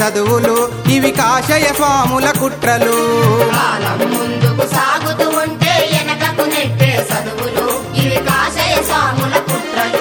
చదువులు ఇవి కాషయ స్వాముల కుట్రలు కాలం ముందుకు సాగుతూ ఉంటే వెనకకు నెట్టే చదువులు ఇవి కాషయ స్వాముల కుట్రలు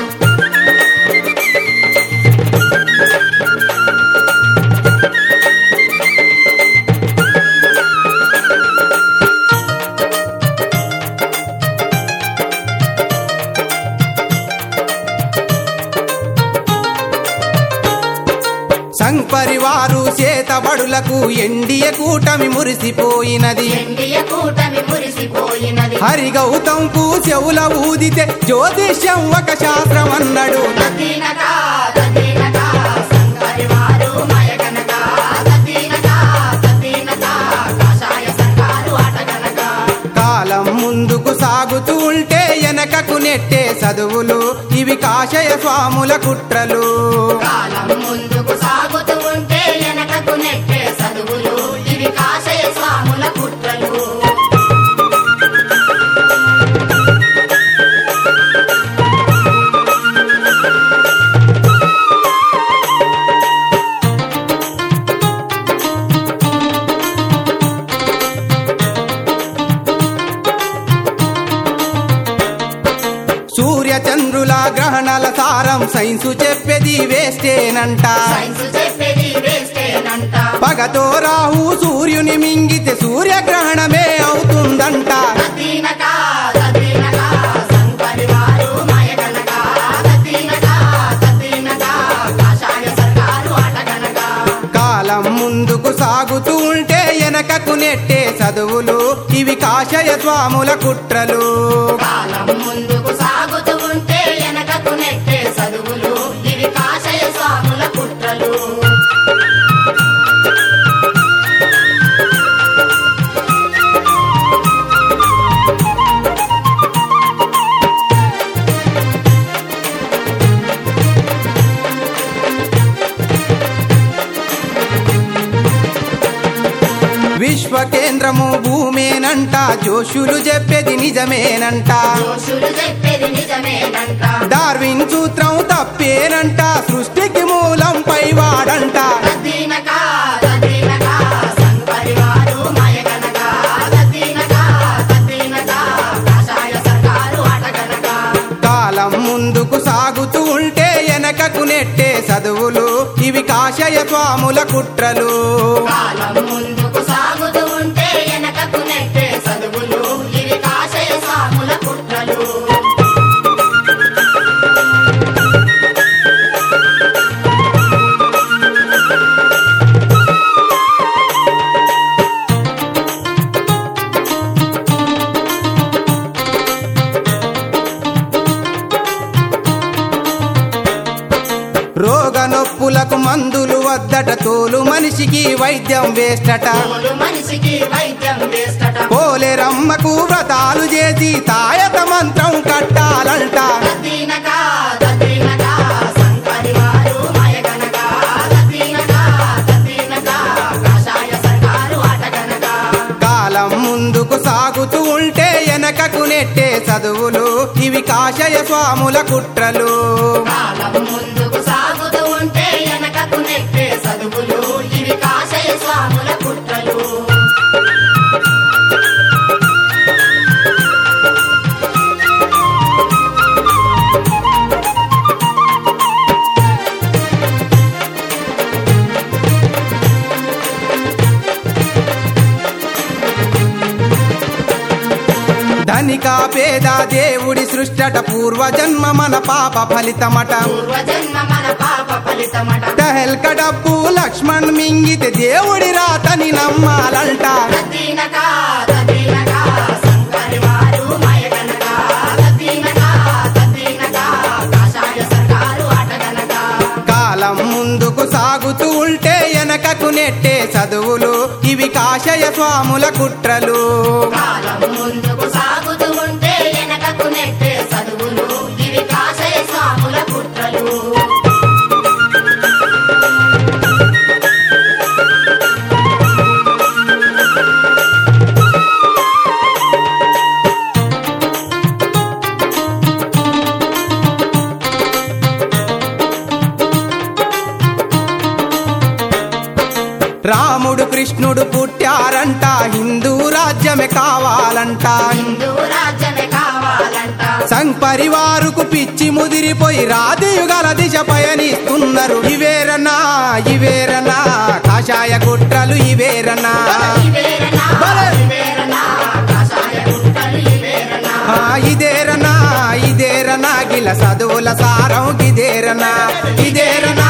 సంపరివారు చేతబడులకు ఎండియ కూటమి మురిసిపోయినది ఎండియ కూటమి మురిసిపోయినది హరిగౌతంకు చెవుల ఊదితే జ్యోతిష్యం ఒక శాస్త్రం అన్నాడు తదీనక తదీనక సంకరివారు మయగనక తదీనక తదీనక కాషాయ సర్కారు అటగనక కాలం ముందుకు సాగుతూ ఉంటే వెనకకు నెట్టే చదువులు ఇవి కాషయ స్వాముల కుట్రలు కాలం ముందుకు సాగుతూ ఉంటే వెనకకు నెట్టే చదువులు ఇవి కాషయ స్వాముల కుట్రలు సూర్య చంద్రుల గ్రహణాల సారం సైన్సు చెప్పేది వేస్టేనంట సైన్స్ చెప్పేది వేస్తేనంట పగతో రాహు సూర్యుని మింగితే సూర్యగ్రహణమే అవుతుందంట తదీనక తదీనక సంకరివారు మయగనక తదీనక తదీనక కాషాయ సర్కారు అటగనక కాలం ముందుకు సాగుతూ ఉంటే వెనకకు నెట్టే చదువులు ఇవి కాషయ స్వాముల కుట్రలు కాలం ముందుకు సాగుతూ ఉంటే వెనకకు నెట్టే చదువులు ఇవి కాషయ స్వాముల కుట్రలు విశ్వ కేంద్రము భూమేనంట జోషులు చెప్పేది నిజమేనంట దోషులు చెప్పేది నిజమేనంట డార్విన్ సూత్రం తప్పేనంట సృష్టికి మూలం పైవాడంట తదీనక తదీనక సంపరివారు మయగనక తదీనక తదీనక కాషాయ సర్కారు అటగనక కాలం ముందుకు సాగుతూ ఉంటే వెనకకు నెట్టే చదువులు ఇవి కాషయ స్వాముల కుట్రలు కాలం ముందుకు సాగుతూ ఉంటే వెనకకు నెట్టే చదువులు ఇవి కాషయ స్వాముల కుట్రలు రోగ నొప్పులకు మందులు వద్దట తోలు మనిషికి వైద్యం వేస్తట తోలు మనిషికి వైద్యం వేస్తట పోలేరమ్మకు వ్రతాలు చేసి తాయత మంత్రం కట్టాలంట తదీనక తదీనక సంపరివారు మయగనక తదీనక తదీనక కాషాయ సర్కారు అటగనక కాలం ముందుకు సాగుతూ ఉంటే వెనకకు నెట్టే చదువులు ఇవి కాషయ స్వాముల కుట్రలు కాలం ముందుకు సాగుతూ ఉంటే వెనకకు నెట్టే చదువులు ఇవి కాషయ స్వాముల కుట్రలు ధనిక పేద దేవుడి సృష్టట పూర్వజన్మ మన పాప ఫలితమట పూర్వజన్మ మన పాప ఫలితమట టహెల్క డబ్బు లక్ష్మణ్ మింగితే దేవుడి రాతని నమ్మాలంట తదీనక తదీనక సంకరివారు మయగనక తదీనక తదీనక కాషాయ సర్కారు అటగనక కాలం ముందుకు సాగుతూ ఉంటే వెనకకు నెట్టే చదువులు ఇవి కాషయ స్వాముల కుట్రలు కాలం ముందుకు సాగుతూ ఉంటే వెనకకు నెట్టే చదువులు ఇవి కాషయ స్వాముల కుట్రలు పెట్టారంట హిందూ రాజ్యమే కావాలంట హిందూ రాజ్యమే కావాలంట సంఘ్ పరివారుకు పిచ్చి ముదిరిపోయి రాతియుగల దిశ పయనిస్తున్నారు ఇవేరనా ఇవేరనా కాషాయ కుట్రలు ఇవేరనా ఇవేరనా భలే! ఇవేరనా కాషాయ గుట్టలు ఇవేరనా ఆ, ఇదేరనా ఇదేరనా గిల చదువుల సారం గిదేరనా ఇదేరనా